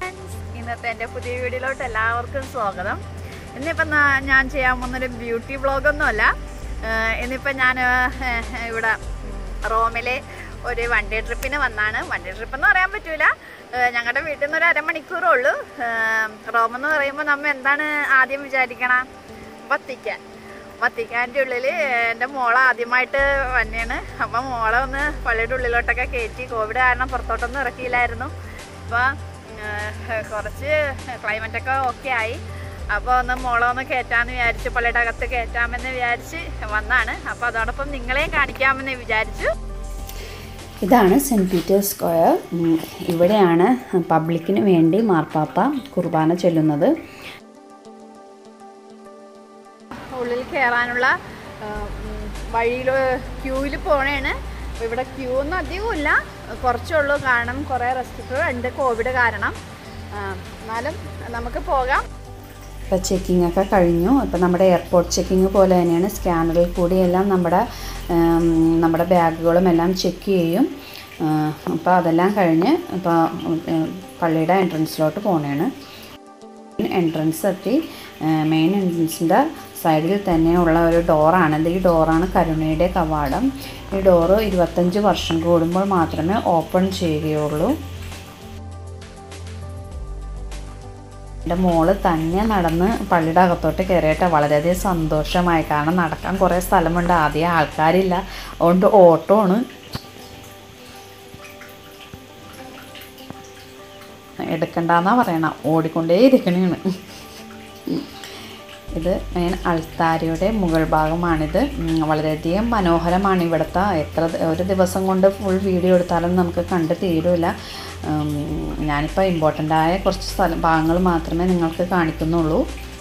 friends ഇന്നത്തെ എൻ്റെ പുതിയ വീഡിയോയിലോട്ട് എല്ലാവർക്കും സ്വാഗതം ഇന്നിപ്പം നാ- ഞാൻ ചെയ്യാൻ പോകുന്നൊരു ബ്യൂട്ടി വ്ളോഗൊന്നുമല്ല ഇന്നിപ്പം ഞാൻ ഇവിടെ റോമിലെ ഒരു വൺ ഡേ ട്രിപ്പിന് വന്നാണ് വൺ ഡേ ട്രിപ്പ് എന്ന് പറയാൻ പറ്റൂല ഞങ്ങളുടെ വീട്ടിൽ നിന്ന് ഒരു അരമണിക്കൂറേ ഉള്ളൂ റോം എന്ന് പറയുമ്പോൾ നമ്മൾ എന്താണ് ആദ്യം വിചാരിക്കണം വത്തിക്കാൻ വത്തിക്കാൻ്റെ ഉള്ളിൽ എൻ്റെ മോളെ ആദ്യമായിട്ട് വന്നെയാണ് അപ്പം മോളെ ഒന്ന് പള്ളിയുടെ ഉള്ളിലോട്ടൊക്കെ കയറ്റി കോവിഡ് കാരണം പുറത്തോട്ടൊന്നും ഇറക്കിയില്ലായിരുന്നു അപ്പോൾ കുറച്ച് ക്ലൈമറ്റൊക്കെ ഓക്കെ ആയി അപ്പോൾ ഒന്ന് മോളെ ഒന്ന് കയറ്റാമെന്ന് വിചാരിച്ചു പള്ളിയുടെ അകത്ത് കയറ്റാമെന്ന് വിചാരിച്ച് വന്നാണ് അപ്പോൾ അതോടൊപ്പം നിങ്ങളെയും കാണിക്കാമെന്ന് വിചാരിച്ചു ഇതാണ് സെൻറ്റ് പീറ്റേഴ്സ് സ്ക്വയർ ഉം, ഇവിടെയാണ് പബ്ലിക്കിന് വേണ്ടി മാർപ്പാപ്പ കുർബാന ചൊല്ലുന്നത് ഉള്ളിൽ കയറാനുള്ള വഴിയിൽ ക്യൂവിൽ പോണേണ് അപ്പോൾ ഇവിടെ ക്യൂ ഒന്നും അധികമില്ല കുറച്ചുള്ളൂ കാരണം കുറേ റെസ്ട്രിക്റ്റുകൾ ഉണ്ട് കോവിഡ് കാരണം ആ, എന്നാലും നമുക്ക് പോകാം ഇപ്പോൾ ചെക്കിംഗ് ഒക്കെ കഴിഞ്ഞു ഇപ്പോൾ നമ്മുടെ എയർപോർട്ട് ചെക്കിംഗ് പോലെ തന്നെയാണ് സ്കാനറിൽ കൂടി എല്ലാം നമ്മുടെ ഉം, നമ്മുടെ ബാഗുകളും എല്ലാം ചെക്ക് ചെയ്യും അപ്പോൾ അതെല്ലാം കഴിഞ്ഞ് ഇപ്പോൾ ഉം, പള്ളിയുടെ എൻട്രൻസിലോട്ട് പോകണേണ് എൻട്രൻസ് എത്തി മെയിൻ എൻട്രൻസിൻ്റെ സൈഡിൽ തന്നെയുള്ള ഒരു ഡോറാണിത് ഈ ഡോറാണ് കരുണയുടെ കവാടം ഈ ഡോറ് ഇരുപത്തഞ്ച് വർഷം കൂടുമ്പോൾ മാത്രമേ ഓപ്പൺ ചെയ്യുകയുള്ളൂ എൻ്റെ മോള് തന്നെ നടന്ന് പള്ളിയുടെ അകത്തോട്ട് കയറിയിട്ട് വളരെയധികം സന്തോഷമായി കാരണം നടക്കാൻ കുറേ സ്ഥലമുണ്ട് ആദ്യം ആൾക്കാരില്ല അതുകൊണ്ട് ഓട്ടമാണ് എടുക്കണ്ടെന്നാ പറയണം ഓടിക്കൊണ്ടേ ഇരിക്കണേണ് ഇത് മെയിൻ അൾത്താരയുടെ മുകൾ ഭാഗമാണിത് ഉം, വളരെയധികം മനോഹരമാണ് ഇവിടുത്തെ എത്ര ദ- ഒരു ദിവസം കൊണ്ട് ഫുൾ വീഡിയോ എടുത്താലും നമുക്ക് കണ്ട് തീരില്ല ഞാനിപ്പോൾ ഇമ്പോർട്ടൻ്റ് ആയ കുറച്ച് സ്ഥലം ഭാഗങ്ങൾ മാത്രമേ നിങ്ങൾക്ക് കാണിക്കുന്നുള്ളൂ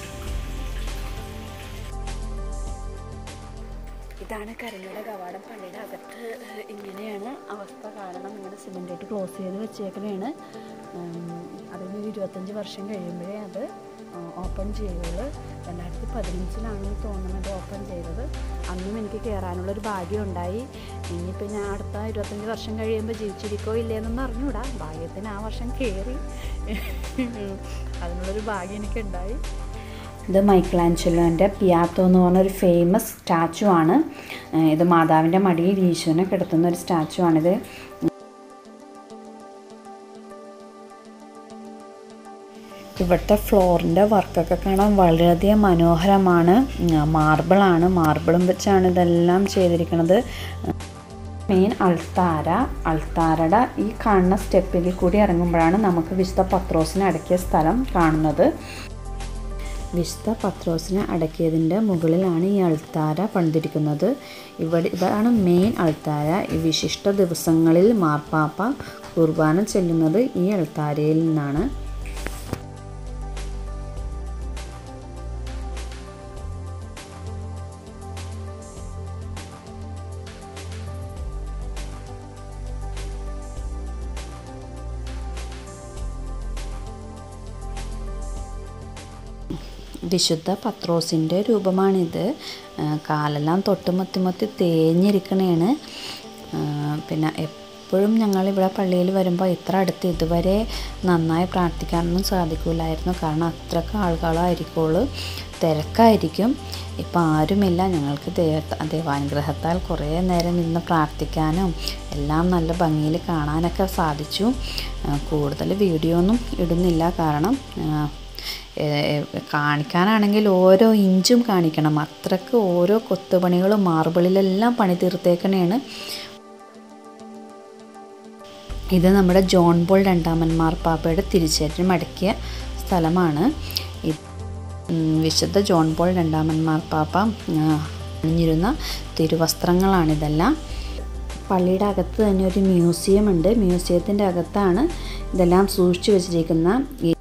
ഇതാണ് കരങ്ങളുടെ കവാടം പള്ളിയുടെ അകത്ത് ഏഹ്, ഇങ്ങനെയാണ് അവസ്ഥ കാരണം ഇങ്ങനെ സിമെൻ്റ് ഇട്ട് ക്ലോസ് ചെയ്ത് വെച്ചേക്കണേണ് അതിനൊരു ഇരുപത്തഞ്ച് വർഷം കഴിയുമ്പോഴേ അത് ഓപ്പൺ ചെയ്യുള്ളൂ രണ്ടായിരത്തി പതിനഞ്ചിലാണ് തോന്നുന്നത് ഓപ്പൺ ചെയ്തത് അന്നും എനിക്ക് കയറാനുള്ളൊരു ഭാഗ്യം ഉണ്ടായി ഇനിയിപ്പോൾ ഞാൻ അടുത്ത ഇരുപത്തഞ്ച് വർഷം കഴിയുമ്പോൾ ജീവിച്ചിരിക്കോ ഇല്ലേന്നൊന്നും അറിഞ്ഞൂടാ ഭാഗ്യത്തിന് ആ വർഷം കയറി അതിനുള്ളൊരു ഭാഗ്യം എനിക്കുണ്ടായി ഇത് മൈക്കിളാഞ്ചലോൻ്റെ പിയാത്തോ എന്ന് പറഞ്ഞ ഒരു ഫേമസ് സ്റ്റാച്ചു ആണ് ഏഹ് ഇത് മാതാവിൻ്റെ മടിയിൽ ഈശോനെ കിടത്തുന്ന ഒരു സ്റ്റാച്ചു ആണിത് ഇവിടുത്തെ ഫ്ലോറിൻ്റെ വർക്കൊക്കെ കാണാൻ വളരെയധികം മനോഹരമാണ് മാർബിളാണ് മാർബിളും വെച്ചാണ് ഇതെല്ലാം ചെയ്തിരിക്കുന്നത് മെയിൻ അൾത്താര അൾത്താരയുടെ ഈ കാണുന്ന സ്റ്റെപ്പിൽ കൂടി ഇറങ്ങുമ്പോഴാണ് നമുക്ക് വിശുദ്ധ പത്രോസിനെ അടക്കിയ സ്ഥലം കാണുന്നത് വിശുദ്ധ പത്രോസിനെ അടക്കിയതിൻ്റെ മുകളിലാണ് ഈ അൾത്താര പണിതിരിക്കുന്നത് ഇവിടെ ഇതാണ് മെയിൻ അൾത്താര ഈ വിശിഷ്ട ദിവസങ്ങളിൽ മാർപ്പാപ്പ കുർബാന ചെല്ലുന്നത് ഈ അൾത്താരയിൽ നിന്നാണ് വിശുദ്ധ പത്രോസിൻ്റെ രൂപമാണിത് ആ, കാലെല്ലാം തൊട്ട് മത്തി മത്തി തേഞ്ഞിരിക്കണേണ് ആ, പിന്നെ എപ്പോഴും ഞങ്ങളിവിടെ പള്ളിയിൽ വരുമ്പോൾ ഇത്ര അടുത്ത് ഇതുവരെ നന്നായി പ്രാർത്ഥിക്കാനൊന്നും സാധിക്കില്ലായിരുന്നു കാരണം അത്രക്ക് ആളുകളായിരിക്കുള്ളൂ തിരക്കായിരിക്കും ഇപ്പം ആരുമില്ല ഞങ്ങൾക്ക് ദൈവ ദൈവാനുഗ്രഹത്താൽ കുറേ നേരം ഇന്ന് പ്രാർത്ഥിക്കാനും എല്ലാം നല്ല ഭംഗിയിൽ കാണാനൊക്കെ സാധിച്ചു ആ, കൂടുതൽ വീഡിയോ ഒന്നും ഇടുന്നില്ല കാരണം ആ, ഏ- കാണിക്കാനാണെങ്കിൽ ഓരോ ഇഞ്ചും കാണിക്കണം അത്രക്ക് ഓരോ കൊത്തുപണികളും മാർബിളിലെല്ലാം പണി തീർത്തേക്കണേണ് ഇത് നമ്മുടെ ജോൺ പോൾ രണ്ടാമൻ മാർപ്പാപ്പയുടെ തിരിച്ചേറ്റം അടക്കിയ സ്ഥലമാണ് ഇത് ഉം, വിശുദ്ധ ജോൺ പോൾ രണ്ടാമൻ മാർപ്പാപ്പ ആ, അണിഞ്ഞിരുന്ന തിരുവസ്ത്രങ്ങളാണിതെല്ലാം പള്ളിയുടെ അകത്ത് തന്നെ ഒരു മ്യൂസിയം ഉണ്ട് മ്യൂസിയത്തിൻ്റെ അകത്താണ് ഇതെല്ലാം സൂക്ഷിച്ചു വെച്ചിരിക്കുന്ന ഈ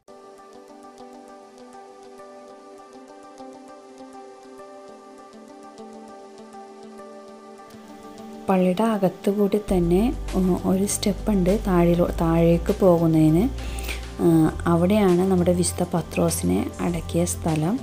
പള്ളിയുടെ അകത്ത് കൂടി തന്നെ ഉ- ഒരു സ്റ്റെപ്പ് ഉണ്ട് താഴെ താഴേക്ക് പോകുന്നതിന് ആ, അവിടെയാണ് നമ്മുടെ വിശുദ്ധ പത്രോസിനെ അടക്കിയ സ്ഥലം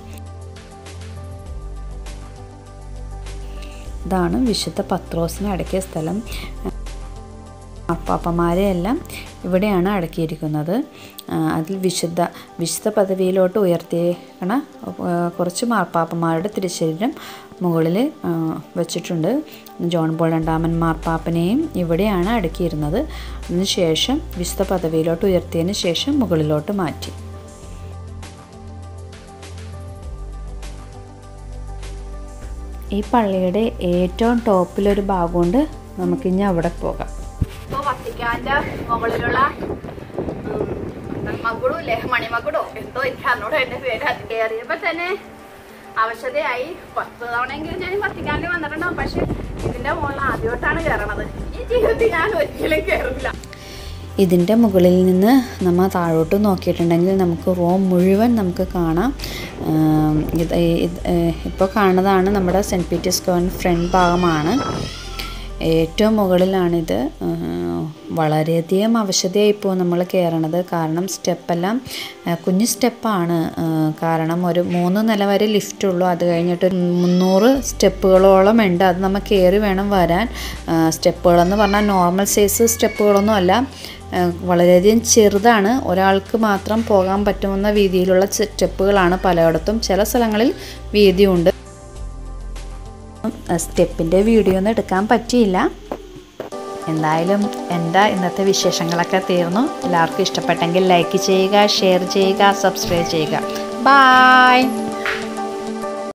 ഇതാണ് വിശുദ്ധ പത്രോസിനെ അടക്കിയ സ്ഥലം മാർപ്പാപ്പമാരെയെല്ലാം ഇവിടെയാണ് അടക്കിയിരിക്കുന്നത് ആ, അതിൽ വിശുദ്ധ വിശുദ്ധ പദവിയിലോട്ട് ഉയർത്തിയേക്കണ ആ, കുറച്ച് മാർപ്പാപ്പമാരുടെ തിരുശരീരം മുകളിൽ ആ, വെച്ചിട്ടുണ്ട് ജോൺ പോൾ രണ്ടാമൻ മാർപ്പാപ്പനെയും ഇവിടെയാണ് അടക്കിയിരുന്നത് അതിനുശേഷം വിശുദ്ധ പദവിയിലോട്ട് ഉയർത്തിയതിന് ശേഷം മുകളിലോട്ട് മാറ്റി ഈ പള്ളിയുടെ ഏറ്റവും ടോപ്പിലൊരു ഭാഗമുണ്ട് നമുക്കിനി അവിടെ പോകാം ഇപ്പോൾ വത്തിക്കാൻ്റെ മുകളിലുള്ള മകുടു ഇല്ലേ മണിമകുടോ എന്തോ എനിക്ക് അന്നോട് എൻ്റെ പേര് അത് കയറിയപ്പോൾ തന്നെ ആവശ്യതയായി പത്ത് തവണയെങ്കിലും ഞാൻ വത്തിക്കാനിൽ വന്നിട്ടുണ്ടാവും പക്ഷെ ഇതിൻ്റെ മുകളിൽ ആദ്യമായിട്ടാണ് കയറണത് ഈ ജീവിതത്തിൽ ഞാൻ ഒരിക്കലും കയറില്ല ഇതിൻ്റെ മുകളിൽ നിന്ന് നമ്മൾ താഴോട്ട് നോക്കിയിട്ടുണ്ടെങ്കിൽ നമുക്ക് റോം മുഴുവൻ നമുക്ക് കാണാം ആം, ഇത് ഇപ്പോൾ കാണുന്നതാണ് നമ്മുടെ സെൻറ്റ് പീറ്റേഴ്സ് സ്ക്വയർ ഫ്രണ്ട് ഭാഗമാണ് ഏറ്റവും മുകളിലാണിത് ആ, വളരെയധികം ആവശ്യതയായി ഇപ്പോൾ നമ്മൾ കയറണത് കാരണം സ്റ്റെപ്പെല്ലാം ആ, കുഞ്ഞു സ്റ്റെപ്പാണ് ആ, കാരണം ഒരു മൂന്ന് നില വരെ ലിഫ്റ്റ് ഉള്ളൂ അത് കഴിഞ്ഞിട്ട് ഒരു മുന്നൂറ് സ്റ്റെപ്പുകളോളം ഉണ്ട് അത് നമ്മൾ കയറി വേണം വരാൻ ആ, സ്റ്റെപ്പുകളെന്ന് പറഞ്ഞാൽ നോർമൽ സൈസ് സ്റ്റെപ്പുകളൊന്നും അല്ല ആ, വളരെയധികം ചെറുതാണ് ഒരാൾക്ക് മാത്രം പോകാൻ പറ്റുന്ന വീതിയിലുള്ള സ്റ്റെപ്പുകളാണ് പലയിടത്തും ചില സ്ഥലങ്ങളിൽ വീതിയുണ്ട് സ്റ്റെപ്പിൻ്റെ വീഡിയോ ഒന്നും എടുക്കാൻ പറ്റിയില്ല എന്തായാലും എൻ്റെ ഇന്നത്തെ വിശേഷങ്ങളൊക്കെ തീർന്നു എല്ലാവർക്കും ഇഷ്ടപ്പെട്ടെങ്കിൽ ലൈക്ക് ചെയ്യുക ഷെയർ ചെയ്യുക സബ്സ്ക്രൈബ് ചെയ്യുക ബായ്